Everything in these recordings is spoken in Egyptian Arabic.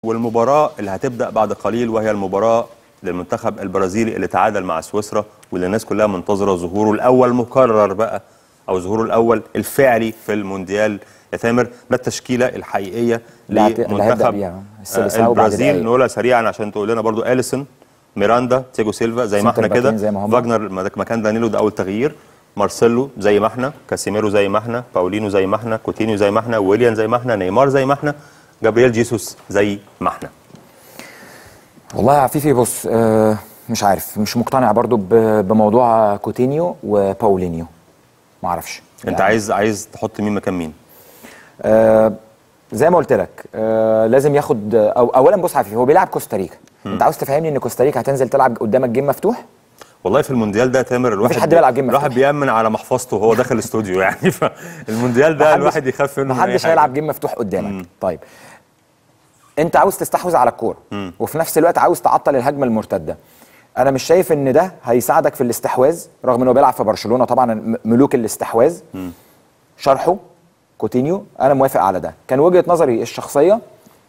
والمباراه اللي هتبدا بعد قليل وهي المباراه للمنتخب البرازيلي اللي تعادل مع سويسرا واللي الناس كلها منتظره ظهوره الاول مكرر بقى او ظهوره الاول الفعلي في المونديال يا تامر ده التشكيله الحقيقيه اللي هت- اللي هيبدأ لمنتخب بيها. آه، السيليساو بعد البرازيل دقايق. نقولها سريعا عشان تقول لنا برضو اليسون ميراندا تيجو سيلفا زي ما سنتر احنا كده باكين زي ما هم. فاجنر مك- مكان دانيلو ده اول تغيير مارسيلو زي ما احنا كاسيميرو زي ما احنا باولينو زي ما احنا كوتينيو زي ما احنا ويليان زي ما احنا نيمار زي ما احنا جابرييل جيسوس زي ما احنا والله يا عفيفي بص آه مش عارف مش مقتنع برضو ب- بموضوع كوتينيو وباولينيو ما اعرفش انت عايز عايز تحط مين مكان مين آه زي ما قلت لك آه لازم ياخد أو اولا بص يا عفيفي هو بيلعب كوستاريكا انت عاوز تفهمني ان كوستاريكا هتنزل تلعب قدامك جيم مفتوح والله في المونديال ده يا تامر الواحد حد بيلعب جيم الواحد مفتوح. بيامن على محفظته وهو داخل الاستوديو يعني فالمونديال ده محدش- الواحد يخاف منه من أي محدش حاجة. هيلعب جيم مفتوح قدامك طيب انت عاوز تستحوذ على الكوره وفي نفس الوقت عاوز تعطل الهجمه المرتده انا مش شايف ان ده هيساعدك في الاستحواذ رغم انه بيلعب في برشلونه طبعا م- ملوك الاستحواذ شرحه كوتينيو انا موافق على ده كان وجهه نظري الشخصيه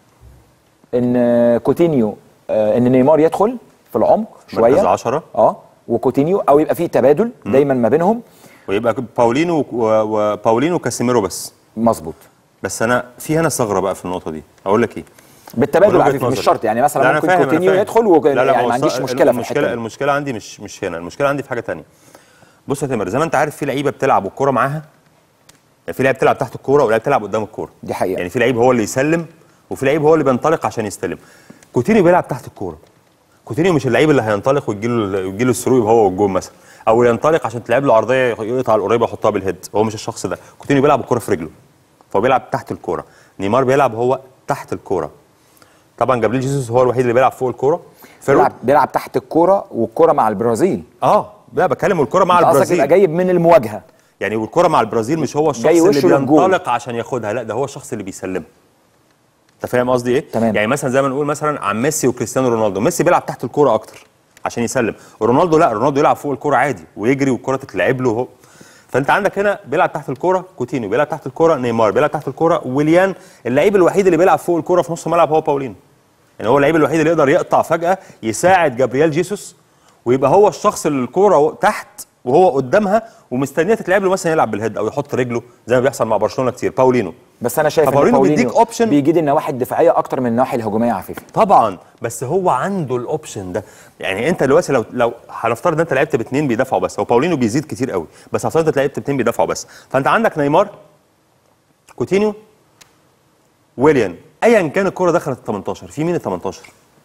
ان كوتينيو آه، ان نيمار يدخل في العمق شويه مركز 10 اه وكوتينيو او يبقى فيه تبادل دايما ما بينهم ويبقى باولينو و- وباولينو وكاسيميرو بس مظبوط بس انا في هنا ثغره بقى في النقطه دي اقول لك ايه بالتبادل من وجهة عفيف مش نظري. شرط يعني لا، مثلا أنا ممكن فاهم، أنا كوتينيو فاهم. يدخل وك... لا لا يعني هو ما عنديش الص- مشكله في المشكله الحته دي. المشكله عندي مش مش هنا المشكله عندي في حاجه تانية بص يا تامر زي ما انت عارف في لعيبه بتلعب والكوره معاها يعني في لعيبه بتلعب تحت الكوره ولعيبه بتلعب قدام الكوره دي حقيقة. يعني في لعيب هو اللي يسلم وفي لعيب هو اللي بينطلق عشان يستلم كوتينيو بيلعب تحت الكوره كوتينيو مش اللعيب اللي هينطلق ويجيله ويجيله الثرو يبقى هو والجون مثلا او ينطلق عشان تلعب له عرضيه يقطع القريبه يحطها بالهيد هو مش الشخص ده كوتينيو بيلعب الكوره في رجله فهو بيلعب تحت الكوره نيمار بيلعب هو تحت الكوره طبعا جابريل جيسوس هو الوحيد اللي بيلعب فوق الكوره فيرو بيلعب بيلعب تحت الكوره والكوره مع البرازيل اه لا بتكلم والكره مع أنت قصدك البرازيل يبقى جايب من المواجهه يعني والكره مع البرازيل مش هو الشخص جاي اللي وشه للجول. بينطلق عشان ياخدها لا ده هو الشخص اللي بيسلمها انت فاهم قصدي ايه تمام. يعني مثلا زي ما نقول مثلا عن ميسي وكريستيانو رونالدو ميسي بيلعب تحت الكوره اكتر عشان يسلم رونالدو لا رونالدو يلعب فوق الكوره عادي ويجري والكره تتلعب له هو فانت عندك هنا بيلعب تحت الكوره كوتينيو بيلعب تحت الكوره نيمار بيلعب تحت الكوره ويليان اللعيب الوحيد اللي بيلعب فوق الكوره في نص الملعب هو باولينو يعني هو اللعيب الوحيد اللي يقدر يقطع فجاه يساعد جابرييل جيسوس ويبقى هو الشخص اللي الكوره تحت وهو قدامها ومستنيه تتلعب له مثلا يلعب بالهيد او يحط رجله زي ما بيحصل مع برشلونه كتير باولينو بس انا شايف ان فباولينو باولينيو بيديك option. بيجيد النواحي الدفاعيه اكتر من النواحي الهجوميه يا عفيفي طبعا بس هو عنده الاوبشن ده يعني انت دلوقتي لو لو هنفترض ان انت لعبت باثنين بيدافعوا بس هو باولينو بيزيد كتير قوي بس هفترض انت لعبت باثنين بيدافعوا بس فانت عندك نيمار كوتينيو ويليان ايا كان الكره دخلت ال 18 في مين ال 18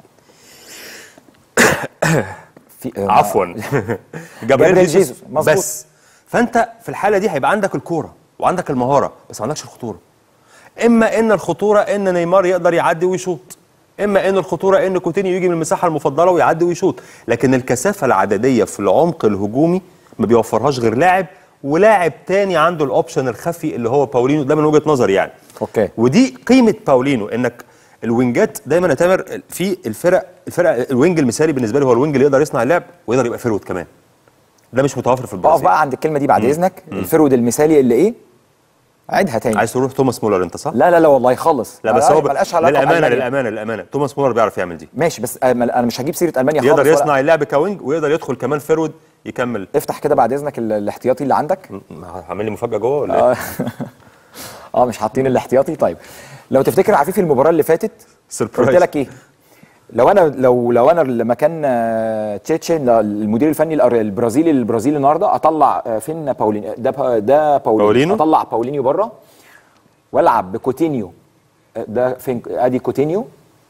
في آه، عفوا جابرييل جابرييل جيسوس جيسوس، مظبوط. بس فانت في الحاله دي هيبقى عندك الكوره وعندك المهاره بس ما عندكش الخطوره اما ان الخطوره ان نيمار يقدر يعدي ويشوط اما ان الخطوره ان كوتينيو يجي من المساحه المفضله ويعدي ويشوط لكن الكثافه العدديه في العمق الهجومي ما بيوفرهاش غير لاعب ولاعب تاني عنده الاوبشن الخفي اللي هو باولينو ده من وجهه نظري يعني اوكي ودي قيمه باولينو انك الوينجات دايما يا تامر في الفرق الفرق الوينج المثالي بالنسبه لي هو الوينج اللي يقدر يصنع اللعب ويقدر يبقى فيرود كمان ده مش متوفر في اقف البرازيل بقى عند الكلمه دي بعد اذنك الفرود المثالي اللي ايه عيدها تاني عايز تروح توماس مولر انت صح لا لا لا والله خالص لا بس هو ب... ملهاش علاقة للامانه بألمانيا. للامانه للامانه توماس مولر بيعرف يعمل دي ماشي بس آه، انا مش هجيب سيره المانيا خالص يقدر ولا- يصنع اللعب كوينج ويقدر يدخل كمان فيرود يكمل افتح كده بعد اذنك ال- الاحتياطي اللي عندك هعمل لي مفاجاه جوه ولا ايه؟ اه اه مش حاطين الاحتياطي طيب لو تفتكر عفيفي المباراه اللي فاتت سربرايز. قلت لك ايه لو انا لو لو انا مكان آه، تشيتشن المدير الفني الأر- البرازيلي البرازيلي النهارده اطلع آه، فين باولينيو ده با- ده باولينيو, باولينو؟ اطلع باولينيو بره والعب بكوتينيو آه، ده فين ادي كوتينيو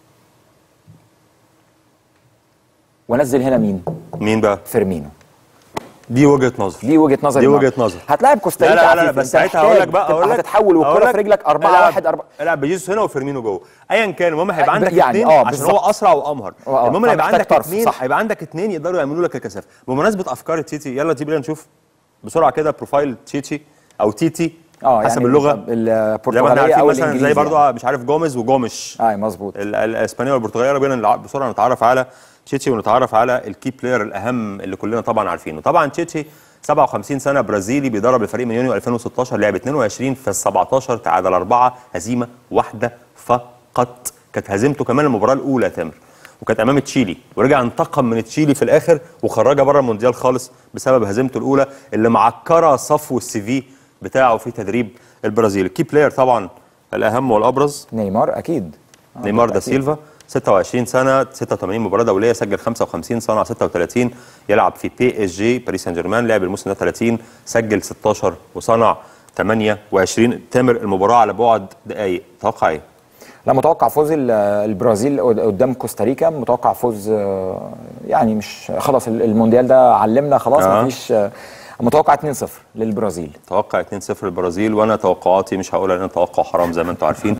وانزل هنا مين مين بقى؟ فيرمينو دي وجهه نظر دي وجهه نظري دي النهاردة. وجهه نظر هتلاعب لا كوستاريكا لا لا, لا عفيفي. بس أنت ساعتها هقول لك محتاج بقى تبقى اقول لك هتتحول أقول والكره لك في رجلك 4 العب- 1 4 العب بجيسوس هنا وفيرمينو جوه ايا كان المهم هيبقى آه، عندك يعني، اثنين آه، عشان بالظبط. هو اسرع وامهر آه، المهم يبقى فمحتاج عندك طرف، اثنين صح. هيبقى عندك اثنين يقدروا يعملوا لك الكثافه بمناسبه افكار التيتي يلا تيجي نشوف بسرعه كده بروفايل تشيتشي او تيتي اه حسب يعني اللغه زي ما احنا البرتغاليه عارفين او مثلا الانجليزي زي برضو يعني. مش عارف جوميز وجومش اه مظبوط ال- الاسبانيه والبرتغاليه بينا نلعب بسرعه نتعرف على تشيتشي ونتعرف على الكي بلاير الاهم اللي كلنا طبعا عارفينه طبعا تشيتشي 57 سنه برازيلي بيدرب الفريق من يونيو 2016 لعب 22 في ال 17 تعادل اربعه هزيمه واحده فقط كانت هزيمته كمان المباراه الاولى يا تامر وكانت امام تشيلي ورجع انتقم من تشيلي في الاخر وخرجها بره المونديال خالص بسبب هزيمته الاولى اللي معكره صفو السي في بتاعه في تدريب البرازيل الكي بلاير طبعا الاهم والابرز نيمار اكيد آه، نيمار دا أكيد. سيلفا 26 سنه 86 مباراه دوليه سجل 55 صنع 36 يلعب في بي اس جي باريس سان جيرمان لعب الموسم ده 30 سجل 16 وصنع 28 تامر المباراه على بعد دقائق توقع ايه؟ لا متوقع فوز ال- البرازيل قد- قدام كوستاريكا متوقع فوز آه، يعني مش خلاص ال- المونديال ده علمنا خلاص آه. مفيش آه، متوقع 2-0 للبرازيل توقع 2-0 البرازيل وانا توقعاتي مش هقول ان توقع حرام زي ما انتم عارفين